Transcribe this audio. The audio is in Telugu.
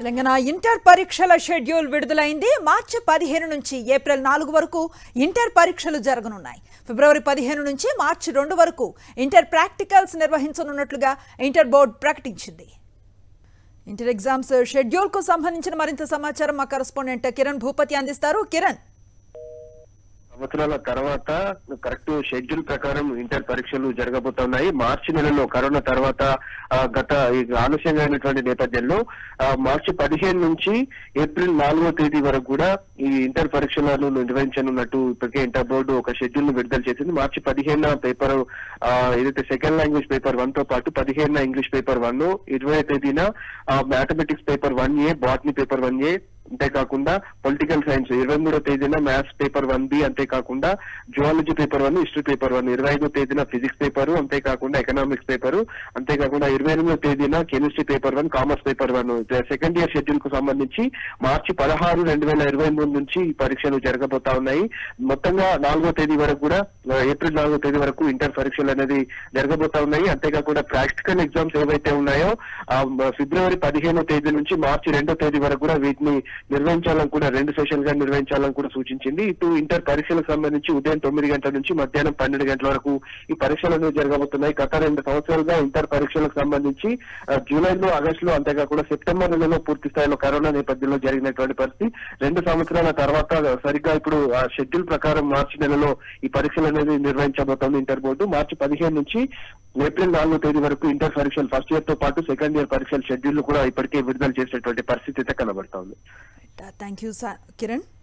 తెలంగాణ ఇంటర్ పరీక్షల షెడ్యూల్ విడుదలైంది మార్చి పదిహేను నుంచి ఏప్రిల్ నాలుగు వరకు ఇంటర్ పరీక్షలు జరగనున్నాయి ఫిబ్రవరి పదిహేను నుంచి మార్చి రెండు వరకు ఇంటర్ ప్రాక్టికల్స్ నిర్వహించనున్నట్లుగా ఇంటర్ బోర్డు ప్రకటించింది ఇంటర్ ఎగ్జామ్స్ షెడ్యూల్కు సంబంధించిన మరింత సమాచారం మా కరెస్పాండెంట్ కిరణ్ భూపతి అందిస్తారు కిరణ్ సంవత్సరాల తర్వాత కరెక్ట్ షెడ్యూల్ ప్రకారం ఇంటర్ పరీక్షలు జరగబోతున్నాయి మార్చి నెలలో కరోనా తర్వాత ఆ, గత ఈ ఆలస్యంగా అయినటువంటి నేపథ్యంలో ఆ, మార్చి పదిహేను నుంచి ఏప్రిల్ నాలుగో తేదీ వరకు కూడా ఈ ఇంటర్ పరీక్షలను నిర్వహించనున్నట్టు ఇప్పటికే ఇంటర్ బోర్డు ఒక షెడ్యూల్ ను విడుదల చేసింది మార్చి పదిహేను పేపర్ ఏదైతే సెకండ్ లాంగ్వేజ్ పేపర్ వన్ తో పాటు పదిహేను ఇంగ్లీష్ పేపర్ వన్ ఇరవై తేదీన mathematics paper one A botany paper one A అంతేకాకుండా పొలిటికల్ సైన్స్ ఇరవై మూడో తేదీన మ్యాథ్స్ పేపర్ వన్ బి అంతేకాకుండా zoology paper one history paper one ఇరవై ఐదో తేదీన ఫిజిక్స్ పేపర్ అంతేకాకుండా ఎకనామిక్స్ పేపర్ అంతేకాకుండా ఇరవై ఎనిమిదో తేదీన chemistry paper one commerce paper one second year schedule కు సంబంధించి మార్చి పదహారు రెండు వేల ఇరవై మూడు నుంచి ఈ పరీక్షలు జరగబోతా ఉన్నాయి మొత్తంగా నాలుగో తేదీ వరకు కూడా ఆ, ఏప్రిల్ నాలుగో తేదీ వరకు ఇంటర్ పరీక్షలు అనేది జరగబోతా ఉన్నాయి అంతేకాకుండా ప్రాక్టికల్ ఎగ్జామ్స్ ఏవైతే ఉన్నాయో ఆ, ఫిబ్రవరి పదిహేనో తేదీ నుంచి మార్చి రెండో తేదీ వరకు కూడా వీటిని నిర్వహించాలని కూడా రెండు సెషన్ గా నిర్వహించాలని కూడా సూచించింది ఇటు ఇంటర్ పరీక్షలకు సంబంధించి ఉదయం తొమ్మిది గంటల నుంచి మధ్యాహ్నం పన్నెండు గంటల వరకు ఈ పరీక్షలు అనేవి జరగబోతున్నాయి గత రెండు సంవత్సరాలుగా ఇంటర్ పరీక్షలకు సంబంధించి ఆ, జూలైలో ఆగస్టులో అంతేకాకుండా సెప్టెంబర్ నెలలో పూర్తి స్థాయిలో కరోనా నేపథ్యంలో జరిగినటువంటి పరిస్థితి రెండు సంవత్సరాల తర్వాత సరిగ్గా ఇప్పుడు ఆ షెడ్యూల్ ప్రకారం మార్చి నెలలో ఈ పరీక్షలు అనేది నిర్వహించబోతోంది ఇంటర్ బోర్డు మార్చి పదిహేను నుంచి ఏప్రిల్ నాలుగో తేదీ వరకు ఇంటర్ పరీక్షలు ఫస్ట్ ఇయర్ తో పాటు సెకండ్ ఇయర్ పరీక్షల షెడ్యూల్ కూడా ఇప్పటికే విడుదల చేసినటువంటి పరిస్థితి అయితే కనబడుతోంది థ్యాంక్ యూ కిరణ్